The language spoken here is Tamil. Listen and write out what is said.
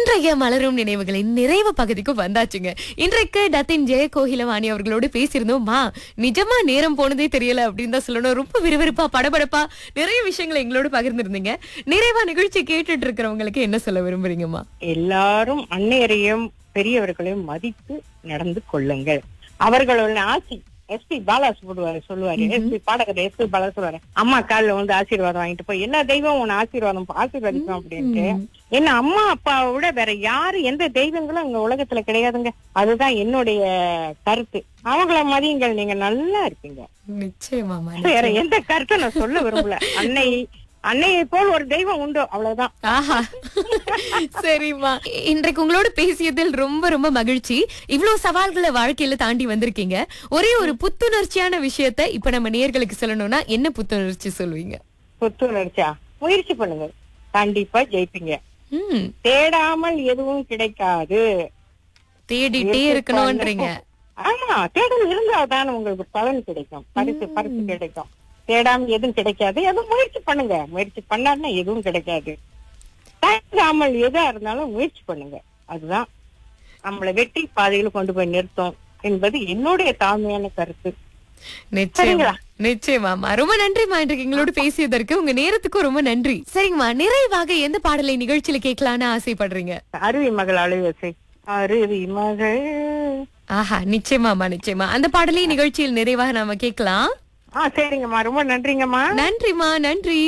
இன்றைய மலரும் நினைவுகளின் நிறைவு பகுதிக்கு வந்தாச்சுங்க இன்றைக்கு டத்தின் ஜெய கோகிலவாணி அவர்களோடு பேசியிருந்தோம்மா நிஜமா நேரம் போனதே தெரியல அப்படின்னு தான் சொல்லணும் ரொம்ப விறுவிறுப்பா படபடப்பா நிறைய விஷயங்களை எங்களோட பகிர்ந்திருந்தீங்க நிறைவா நிகழ்ச்சி கேட்டுட்டு இருக்கிறவங்களுக்கு என்ன சொல்ல விரும்புறீங்கம்மா எல்லாரும் அன்னையரையும் பெரியவர்களையும் மதித்து நடந்து கொள்ளுங்கள் அவர்களோட ஆசி எஸ்பி பாலா சொல்லுவாரு சொல்லுவாரு எஸ்பி பாடகர் எஸ்பி பாலா சொல்லுவாரு அம்மா கால்ல வந்து ஆசீர்வாதம் வாங்கிட்டு போய் என்ன தெய்வம் உன் ஆசீர்வாதம் ஆசீர்வதிக்கும் அப்படின்ட்டு என்ன அம்மா அப்பாவை விட வேற யாரு எந்த தெய்வங்களும் இங்க உலகத்துல கிடையாதுங்க அதுதான் என்னுடைய கருத்து அவங்கள மதியுங்கள் நீங்க நல்லா இருப்பீங்க நிச்சயமாமா வேற எந்த கருத்தை நான் சொல்ல விரும்பல அன்னை அன்னையை போல் ஒரு தெய்வம் உண்டு அவ்வளவுதான் ஆஹா சரிம்மா இன்றைக்கு உங்களோட பேசியதில் ரொம்ப ரொம்ப மகிழ்ச்சி இவ்வளவு சவால்களை வாழ்க்கையில தாண்டி வந்திருக்கீங்க ஒரே ஒரு புத்துணர்ச்சியான விஷயத்த இப்ப நம்ம நேயர்களுக்கு சொல்லணும்னா என்ன புத்துணர்ச்சி சொல்லுவீங்க புத்துணர்ச்சியா முயற்சி பண்ணுங்க கண்டிப்பா ஜெயிப்பீங்க ம் தேடாமல் எதுவும் கிடைக்காது தேடிட்டே இருக்கணும்ன்றீங்க ஆமா தேடல் இருந்தால்தான் உங்களுக்கு பலன் கிடைக்கும் பரிசு பரிசு கிடைக்கும் தேடாமல் எதுவும் கிடைக்காது எதுவும் முயற்சி பண்ணுங்க முயற்சி பண்ணாருன்னா எதுவும் கிடைக்காது தேடாமல் எதா இருந்தாலும் முயற்சி பண்ணுங்க அதுதான் நம்மளை வெற்றி பாதையில கொண்டு போய் நிறுத்தும் என்பது என்னுடைய தாழ்மையான கருத்து நிச்சயமா சரிங்களா? நிச்சயமாமா ரொம்ப நன்றிமா இன்றைக்கு எங்களோட பேசியதற்கு உங்க நேரத்துக்கும் ரொம்ப நன்றி சரிங்கம்மா நிறைவாக எந்த பாடலை நிகழ்ச்சியில கேட்கலான்னு ஆசைப்படுறீங்க அருவி மகள் அழுவசை அருவி மகள் ஆஹா நிச்சயமாமா நிச்சயமா அந்த பாடலை நிகழ்ச்சியில் நிறைவாக நாம கேட்கலாம் ஆ சரிங்கம்மா ரொம்ப நன்றிங்கம்மா நன்றிமா நன்றி